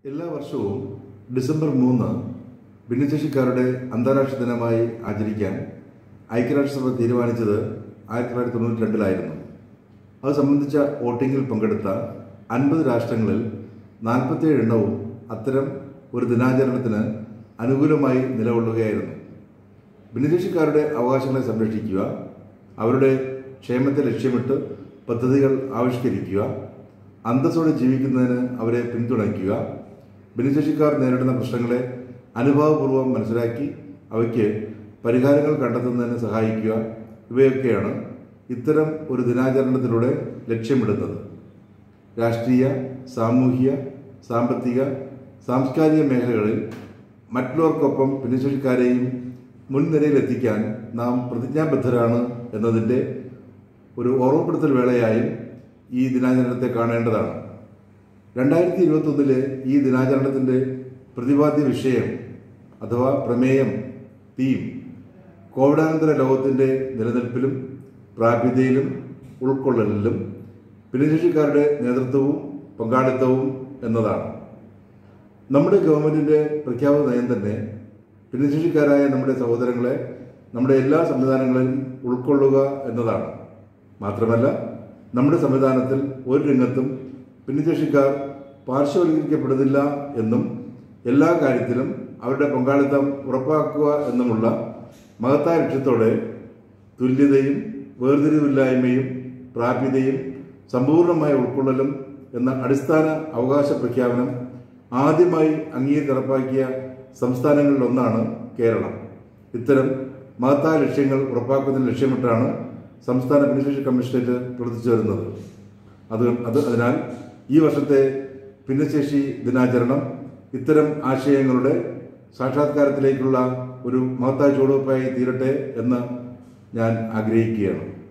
എല്ലാ വർഷവും ഡിസംബർ മൂന്ന് ഭിന്നശേഷിക്കാരുടെ അന്താരാഷ്ട്ര ദിനമായി ആചരിക്കാൻ ഐക്യരാഷ്ട്രസഭ തീരുമാനിച്ചത് ആയിരത്തി തൊള്ളായിരത്തി തൊണ്ണൂറ്റി രണ്ടിലായിരുന്നു അത് സംബന്ധിച്ച വോട്ടിങ്ങിൽ പങ്കെടുത്ത അൻപത് രാഷ്ട്രങ്ങളിൽ നാൽപ്പത്തിയേഴ് എണ്ണവും അത്തരം ഒരു ദിനാചരണത്തിന് അനുകൂലമായി നിലകൊള്ളുകയായിരുന്നു ഭിന്നശേഷിക്കാരുടെ അവകാശങ്ങളെ സംരക്ഷിക്കുക അവരുടെ ക്ഷേമത്തെ ലക്ഷ്യമിട്ട് പദ്ധതികൾ ആവിഷ്കരിക്കുക അന്തസ്സോടെ ജീവിക്കുന്നതിന് അവരെ പിന്തുണയ്ക്കുക ഭിന്നശേഷിക്കാർ നേരിടുന്ന പ്രശ്നങ്ങളെ അനുഭാവപൂർവ്വം മനസ്സിലാക്കി അവയ്ക്ക് പരിഹാരങ്ങൾ കണ്ടെത്തുന്നതിന് സഹായിക്കുക ഇവയൊക്കെയാണ് ഇത്തരം ഒരു ദിനാചരണത്തിലൂടെ ലക്ഷ്യമിടുന്നത് രാഷ്ട്രീയ സാമൂഹിക സാമ്പത്തിക സാംസ്കാരിക മേഖലകളിൽ മറ്റുള്ളവർക്കൊപ്പം ഭിന്നശേഷിക്കാരെയും മുൻനിരയിലെത്തിക്കാൻ നാം പ്രതിജ്ഞാബദ്ധരാണ് എന്നതിൻ്റെ ഒരു ഓർമ്മപ്പെടുത്തൽ വേളയായും ഈ ദിനാചരണത്തെ കാണേണ്ടതാണ് രണ്ടായിരത്തി ഇരുപത്തൊന്നിലെ ഈ ദിനാചരണത്തിൻ്റെ പ്രതിപാദ്യ വിഷയം അഥവാ പ്രമേയം തീം കോവിഡാനന്തര ലോകത്തിൻ്റെ നിലനിൽപ്പിലും പ്രാപ്യതയിലും ഉൾക്കൊള്ളലിലും ഭിന്നശേഷിക്കാരുടെ നേതൃത്വവും പങ്കാളിത്തവും എന്നതാണ് നമ്മുടെ ഗവൺമെൻറ്റിൻ്റെ പ്രഖ്യാപിത നയം തന്നെ ഭിന്നശേഷിക്കാരായ നമ്മുടെ സഹോദരങ്ങളെ നമ്മുടെ എല്ലാ സംവിധാനങ്ങളിലും ഉൾക്കൊള്ളുക എന്നതാണ് മാത്രമല്ല നമ്മുടെ സംവിധാനത്തിൽ ഒരു രംഗത്തും ഭിന്നശേഷിക്കാർ പാർശ്വവൽക്കരിക്കപ്പെടുന്നില്ല എന്നും എല്ലാ കാര്യത്തിലും അവരുടെ പങ്കാളിത്തം ഉറപ്പാക്കുക എന്നുമുള്ള മഹത്തായ ലക്ഷ്യത്തോടെ തുല്യതയും വേർതിരിവില്ലായ്മയും പ്രാപ്യതയും സമ്പൂർണ്ണമായ ഉൾക്കൊള്ളലും എന്ന അടിസ്ഥാന അവകാശ പ്രഖ്യാപനം ആദ്യമായി അംഗീകരിച്ച് നടപ്പാക്കിയ സംസ്ഥാനങ്ങളിലൊന്നാണ് കേരളം ഇത്തരം മഹത്തായ ലക്ഷ്യങ്ങൾ ഉറപ്പാക്കുന്നതിന് ലക്ഷ്യമിട്ടാണ് സംസ്ഥാന ഭിന്നശേഷി കമ്മീഷണറേറ്റ് പ്രവർത്തിച്ചു വരുന്നത് അത് അത് അതിനാൽ ഈ വർഷത്തെ ഭിന്നശേഷി ദിനാചരണം ഇത്തരം ആശയങ്ങളുടെ സാക്ഷാത്കാരത്തിലേക്കുള്ള ഒരു മഹത്തായ ചുവടുവയ്പായി തീരട്ടെ എന്ന് ഞാൻ ആഗ്രഹിക്കുകയാണ്